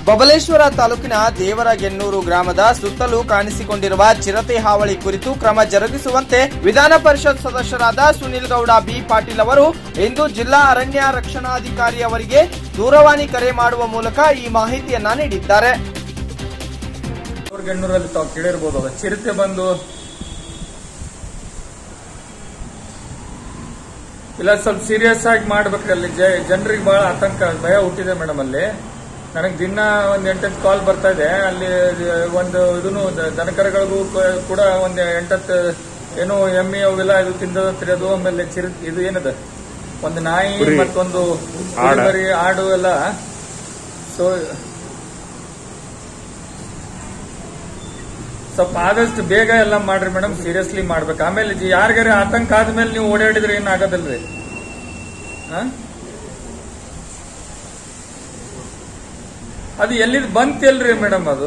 ಬಬಲೇಶ್ವರ ತಾಲೂಕಿನ ದೇವರಗೆನ್ನೂರು ಗ್ರಾಮದ ಸುತ್ತಲೂ ಕಾಣಿಸಿಕೊಂಡಿರುವ ಚಿರತೆ ಹಾವಳಿ ಕುರಿತು ಕ್ರಮ ಜರುಗಿಸುವಂತೆ ವಿಧಾನ ಪರಿಷತ್ ಸದಸ್ಯರಾದ ಸುನಿಲ್ ಗೌಡ ಬಿ ಪಾಟೀಲ್ ಅವರು ಇಂದು ಜಿಲ್ಲಾ ಅರಣ್ಯ ರಕ್ಷಣಾಧಿಕಾರಿ ಅವರಿಗೆ ದೂರವಾಣಿ ಕರೆ ಮಾಡುವ ಮೂಲಕ ಈ ಮಾಹಿತಿಯನ್ನ ನೀಡಿದ್ದಾರೆ ಅವ್ರಿಗೆ ಎಣ್ಣೂರಲ್ಲಿ ತಾವು ಕೇಳಿರ್ಬೋದು ಅದು ಚಿರತೆ ಬಂದು ಇಲ್ಲ ಸ್ವಲ್ಪ ಸೀರಿಯಸ್ ಆಗಿ ಮಾಡ್ಬೇಕ್ರಿ ಅಲ್ಲಿ ಜನರಿಗೆ ಬಹಳ ಆತಂಕ ಭಯ ಹುಟ್ಟಿದೆ ಮೇಡಮ್ ಅಲ್ಲಿ ನನಗೆ ದಿನ ಒಂದ್ ಎಂಟತ್ತು ಕಾಲ್ ಬರ್ತಾ ಇದೆ ಅಲ್ಲಿ ಒಂದು ಇದನ್ನು ದನಕರಗಳಿಗೂ ಕ- ಕೂಡ ಒಂದ್ ಎಂಟತ್ತು ಏನು ಎಮ್ಮೆ ಅವೆಲ್ಲ ಇದು ತಿಂದತ್ರಿ ಅದು ಆಮೇಲೆ ಚಿರ ಇದು ಏನದ ಒಂದು ನಾಯಿ ಮತ್ತೊಂದು ಕುರಿಮರಿ, ಆಡು ಎಲ್ಲ ಸೊ ಸ್ವಲ್ಪ ಆದಷ್ಟು ಬೇಗ ಎಲ್ಲ ಮಾಡ್ರಿ ಮೇಡಮ್ ಸೀರಿಯಸ್ಲಿ ಮಾಡ್ಬೇಕು ಆಮೇಲೆ ಯಾರಿಗಾರ ಆತಂಕ ಆದ್ಮೇಲೆ ನೀವು ಓಡಾಡಿದ್ರೆ ಏನ್ ಆಗೋದಿಲ್ರಿ ಆ? ಅದು ಎಲ್ಲಿದ್ ಬಂತಿಲ್ರಿ ಮೇಡಮ್ ಅದು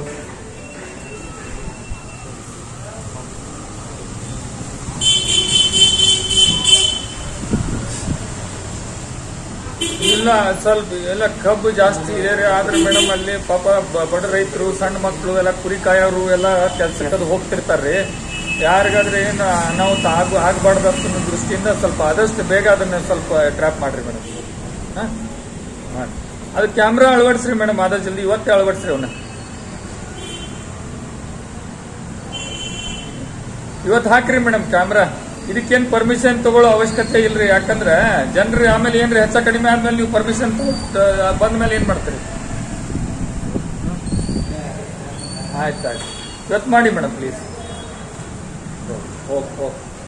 ಇಲ್ಲ ಸ್ವಲ್ಪ ಎಲ್ಲ ಕಬ್ಬು ಜಾಸ್ತಿ ಇದೆ ರೀ ಆದ್ರೆ ಮೇಡಮ್ ಅಲ್ಲಿ ಪಾಪ ಬ- ಬಡ ರೈತರು ಸಣ್ಣ ಮಕ್ಕಳು ಎಲ್ಲ ಕುರಿ ಕಾಯೋರು ಎಲ್ಲ ಕೆಲ್ಸಕ್ಕೆ ಅದು ಹೋಗ್ತಿರ್ತಾರ್ರಿ ಯಾರಿಗಾದ್ರೆ ಏನು ಅನಾಹುತ ಆಗ ಆಗಬಾರ್ದು ಅಂತ ಅನ್ನೋ ದೃಷ್ಟಿಯಿಂದ ಸ್ವಲ್ಪ ಆದಷ್ಟು ಬೇಗ ಅದನ್ನ ಸ್ವಲ್ಪ ಟ್ರ್ಯಾಪ್ ಮಾಡ್ರಿ ಮೇಡಮ್ ಮಾಡಿ ಅದು ಕ್ಯಾಮ್ರಾ ಅಳವಡಿಸ್ರಿ ಮೇಡಮ್ ಆದಷ್ಟು ಜಲ್ದಿ ಇವತ್ತೇ ಅಳವಡಿಸ್ರಿ ಅವನ್ನ ಇವತ್ತು ಹಾಕ್ರಿ ಮೇಡಮ್ ಕ್ಯಾಮ್ರಾ ಇದಕ್ಕೇನ್ ಪರ್ಮಿಷನ್ ತಗೊಳ್ಳೋ ಅವಶ್ಯಕತೆ ಇಲ್ರಿ ಯಾಕಂದ್ರೆ ಜನರು ಆಮೇಲೆ ಏನ್ರಿ ಹೆಚ್ಚ ಕಡಿಮೆ ಆದ್ಮೇಲೆ ನೀವು ಪರ್ಮಿಷನ್ ಬಂದ ಮೇಲೆ ಏನ್ ಮಾಡ್ತೀರಿ ಆಯ್ತು ಆಯ್ತು ಇವತ್ತು ಮಾಡಿ ಮೇಡಮ್ ಪ್ಲೀಸ್ ಓಕೆ ಓಕೆ